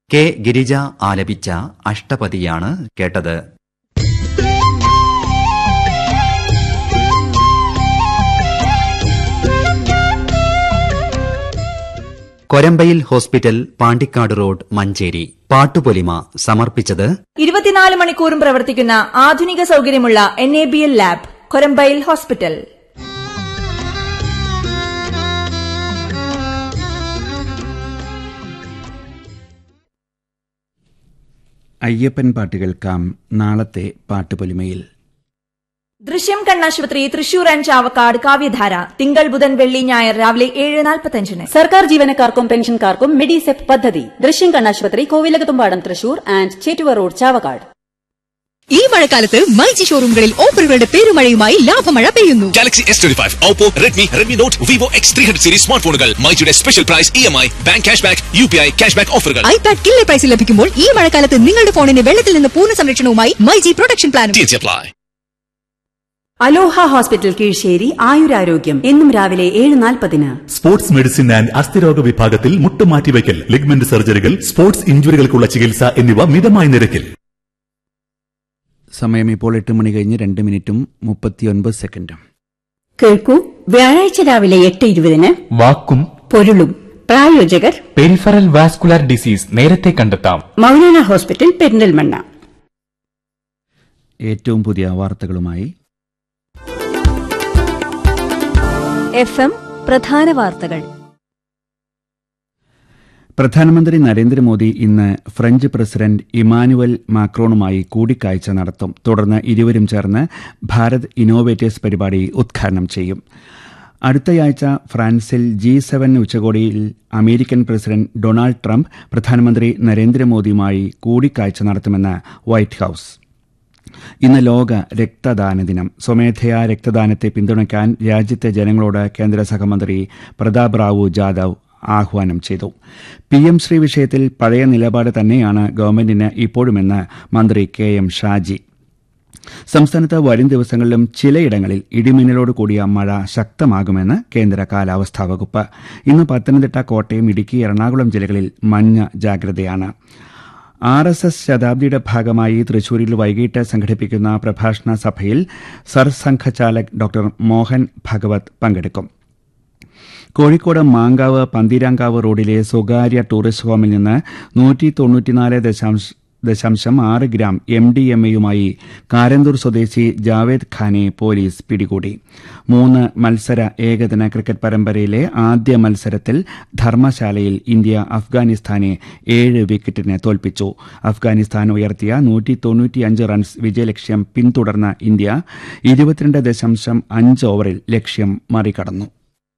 K Girija ആലപിച്ച അഷ്ടപതിയാണ് കേട്ടത് കൊരമ്പയിൽ ഹോസ്പിറ്റൽ പാണ്ടിക്കാട് റോഡ് മഞ്ചേരി പാട്ടുപൊലിമ സമർപ്പിച്ചത് ഇരുപത്തിനാല് മണിക്കൂറും പ്രവർത്തിക്കുന്ന ആധുനിക സൗകര്യമുള്ള N A B L lab Korambayil hospital Ayyappan പാട്ട് കേൾക്കാം നാളത്തെ പാട്ടുപൊലിമയിൽ ദൃശ്യം കണ്ണാശുപത്രി തൃശൂർ ആൻഡ് ചാവക്കാട് കാവ്യധാര തിങ്കൾ ബുധൻ വെള്ളി ഞായർ രാവിലെ ഏഴ് നാൽപ്പത്തഞ്ചിന് സർക്കാർ ജീവനക്കാർക്കും പെൻഷൻകാർക്കും മെഡിസെപ് പദ്ധതി ദൃശ്യം കണ്ണാശുപത്രി കോവിലകത്തുംപാടം തൃശൂർ ആൻഡ് ചേറ്റുവ റോഡ് ചാവക്കാട് ഈ മഴക്കാലത്ത് മൈജി ഷോറൂമുകളിൽ ഓഫറുകളുടെ പെരുമഴയുമായി ലാഭമഴ പെയ്യുന്നു Galaxy S25, Oppo, Redmi, Redmi Note, Vivo X300 series smart ഫോണുകൾ മൈജിയുടെ special price E M I bank cash back U P I cash back ഓഫറുകൾ ഐപാഡ് കില്ലെ പ്രൈസിൽ ലഭിക്കുമ്പോൾ ഈ മഴക്കാലത്ത് നിങ്ങളുടെ ഫോണിന് വെള്ളത്തിൽ നിന്ന് പൂർണ്ണ സംരക്ഷണവുമായി മൈജി പ്രൊട്ടക്ഷൻ പ്ലാനും T apply Aloha hospital Keezhissery ആയുരാരോഗ്യം എന്നും രാവിലെ ഏഴ് നാൽപ്പതിന് സ്പോർട്സ് മെഡിസിൻ ആൻഡ് അസ്ഥിരോഗ വിഭാഗത്തിൽ മുട്ടുമാറ്റിവയ്ക്കൽ ലിഗ്മെന്റ് സർജറികൾ സ്പോർട്സ് ഇഞ്ചുറികൾക്കുള്ള ചികിത്സ എന്നിവ മിതമായ നിരക്കിൽ സമയം ഇപ്പോൾ എട്ട് മണി കഴിഞ്ഞ് രണ്ട് മിനിറ്റും മുപ്പത്തിയൊൻപത് സെക്കൻഡും കേൾക്കൂ വ്യാഴാഴ്ച രാവിലെ എട്ട് ഇരുപതിന് വാക്കും പൊരുളും പ്രായോജകർ പെരിഫറൽ വാസ്കുലാർ ഡിസീസ് നേരത്തെ കണ്ടെത്താം മൗലാന ഹോസ്പിറ്റൽ പെരിന്തൽമണ്ണ ഏറ്റവും പുതിയ വാർത്തകളുമായി എഫ് എം പ്രധാന വാർത്തകൾ പ്രധാനമന്ത്രി നരേന്ദ്രമോദി ഇന്ന് ഫ്രഞ്ച് പ്രസിഡന്റ് ഇമാനുവൽ മാക്രോണുമായി കൂടിക്കാഴ്ച നടത്തും തുടർന്ന് ഇരുവരും ചേർന്ന് ഭാരത് ഇന്നോവേറ്റേഴ്സ് പരിപാടി ഉദ്ഘാടനം ചെയ്യും അടുത്തയാഴ്ച ഫ്രാൻസിൽ ജി സെവൻ ഉച്ചകോടിയിൽ അമേരിക്കൻ പ്രസിഡന്റ് ഡൊണാൾഡ് ട്രംപ് പ്രധാനമന്ത്രി നരേന്ദ്രമോദിയുമായി കൂടിക്കാഴ്ച നടത്തുമെന്ന് വൈറ്റ് ഹൌസ് ഇന്ന് ലോക രക്തദാന ദിനം സ്വമേധയാ രക്തദാനത്തെ പിന്തുണയ്ക്കാൻ രാജ്യത്തെ ജനങ്ങളോട് കേന്ദ്ര സഹമന്ത്രി പ്രതാപ് റാവു ജാദവ് ആഹ്വാനം ചെയ്തു പി എം ശ്രീ വിഷയത്തിൽ പഴയ നിലപാട് തന്നെയാണ് ഗവൺമെന്റിന് ഇപ്പോഴുമെന്ന് മന്ത്രി കെ എം ഷാജി സംസ്ഥാനത്ത് വരും ദിവസങ്ങളിലും ചിലയിടങ്ങളിൽ ഇടിമിന്നലോട് കൂടിയ മഴ ശക്തമാകുമെന്ന് കേന്ദ്ര കാലാവസ്ഥാ വകുപ്പ് ഇന്ന് പത്തനംതിട്ട കോട്ടയം ഇടുക്കി എറണാകുളം ജില്ലകളിൽ മഞ്ഞ ജാഗ്രതയാണ് ആർ എസ് എസ് ശതാബ്ദിയുടെ ഭാഗമായി തൃശൂരിൽ വൈകിട്ട് സംഘടിപ്പിക്കുന്ന പ്രഭാഷണ സഭയിൽ സർസംഘചാലക് ഡോക്ടർ മോഹൻ ഭഗവത് പങ്കെടുക്കും കോഴിക്കോട് മാങ്കാവ് പന്തീരാങ്കാവ് റോഡിലെ സ്വകാര്യ ടൂറിസ്റ്റ് ഹോമിൽ നിന്ന് നൂറ്റി തൊണ്ണൂറ്റിനാല് ദശാംശ ദശാംശം ആറ് ഗ്രാം എം ഡി എം എയുമായി കാരന്തൂർ സ്വദേശി ജാവേദ് ഖാനെ പോലീസ് പിടികൂടി മൂന്ന് മത്സര ഏകദിന ക്രിക്കറ്റ് പരമ്പരയിലെ ആദ്യ മത്സരത്തിൽ ധർമ്മശാലയിൽ ഇന്ത്യ അഫ്ഗാനിസ്ഥാനെ ഏഴ് വിക്കറ്റിന് തോൽപ്പിച്ചു അഫ്ഗാനിസ്ഥാൻ ഉയർത്തിയ നൂറ്റി തൊണ്ണൂറ്റിയഞ്ച് റൺസ് വിജയലക്ഷ്യം പിന്തുടർന്ന ഇന്ത്യ ഇരുപത്തിരണ്ട് ദശാംശം അഞ്ച് ഓവറിൽ ലക്ഷ്യം മറികടന്നു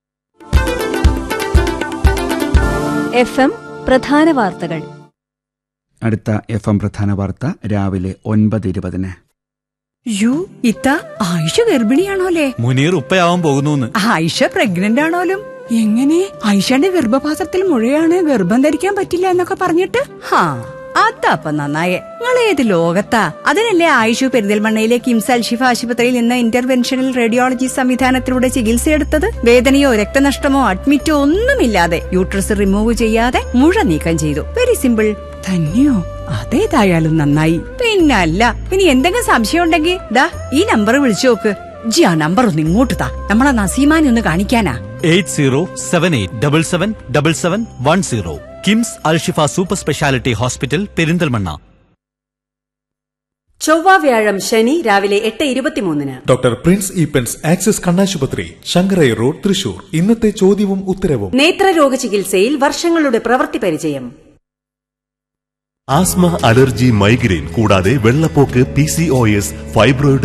എഫ് എം പ്രധാന വാർത്തകൾ അടുത്ത എഫ് എം പ്രധാന വാർത്ത രാവിലെ ഒൻപത് ഇരുപതിന് യു ഇത്ത ആയിഷ ഗർഭിണിയാണോലേ മുനീർ ഉപ്പയാവാൻ പോകുന്നു ആയിഷ പ്രഗ്നന്റ് ആണോലും എങ്ങനെ ആയിഷയുടെ ഗർഭപാത്രത്തിൽ മുഴയാണ് ഗർഭം ധരിക്കാൻ പറ്റില്ല എന്നൊക്കെ പറഞ്ഞിട്ട് ഹാ അതപ്പ നന്നായേ നിങ്ങൾ ഏത് ലോകത്താ അതിനല്ലേ ആയിഷു പെരിന്തൽമണ്ണയിലെ കിംസ് അൽഷിഫ ആശുപത്രിയിൽ നിന്ന് ഇന്റർവെൻഷണൽ റേഡിയോളജി സംവിധാനത്തിലൂടെ ചികിത്സയെടുത്തത് വേദനയോ രക്തനഷ്ടമോ അഡ്മിറ്റോ ഒന്നുമില്ലാതെ യൂട്രസ് റിമൂവ് ചെയ്യാതെ മുഴ നീക്കം ചെയ്തു വെരി സിമ്പിൾ തന്നെയോ അതേതായാലും നന്നായി പിന്നല്ല ഇനി എന്തെങ്കിലും സംശയം ഉണ്ടെങ്കിൽ ദാ ഈ നമ്പർ വിളിച്ചു നോക്ക് ജി ആ നമ്പർ ഒന്ന് ഇങ്ങോട്ട് താ നമ്മളെ നസീമാനെ ഒന്ന് കാണിക്കാനാ eight zero seven eight double seven double seven one zero KIMS Al Shifa super speciality hospital Perinthalmanna ചൊവ്വ വ്യാഴം ശനി രാവിലെ എട്ട് ഇരുപത്തിമൂന്നിന് ഡോക്ടർ പ്രിൻസ് ഈപ്പൻസ് ആക്സിസ് കണ്ണാശുപത്രി ശങ്കരൈ റോഡ് തൃശൂർ ഇന്നത്തെ ചോദ്യവും ഉത്തരവും നേത്രരോഗ ചികിത്സയിൽ വർഷങ്ങളുടെ പ്രവൃത്തി പരിചയം ആസ്മ അലർജി മൈഗ്രെയിൻ കൂടാതെ വെള്ളപ്പോക്ക് P C O S fibroid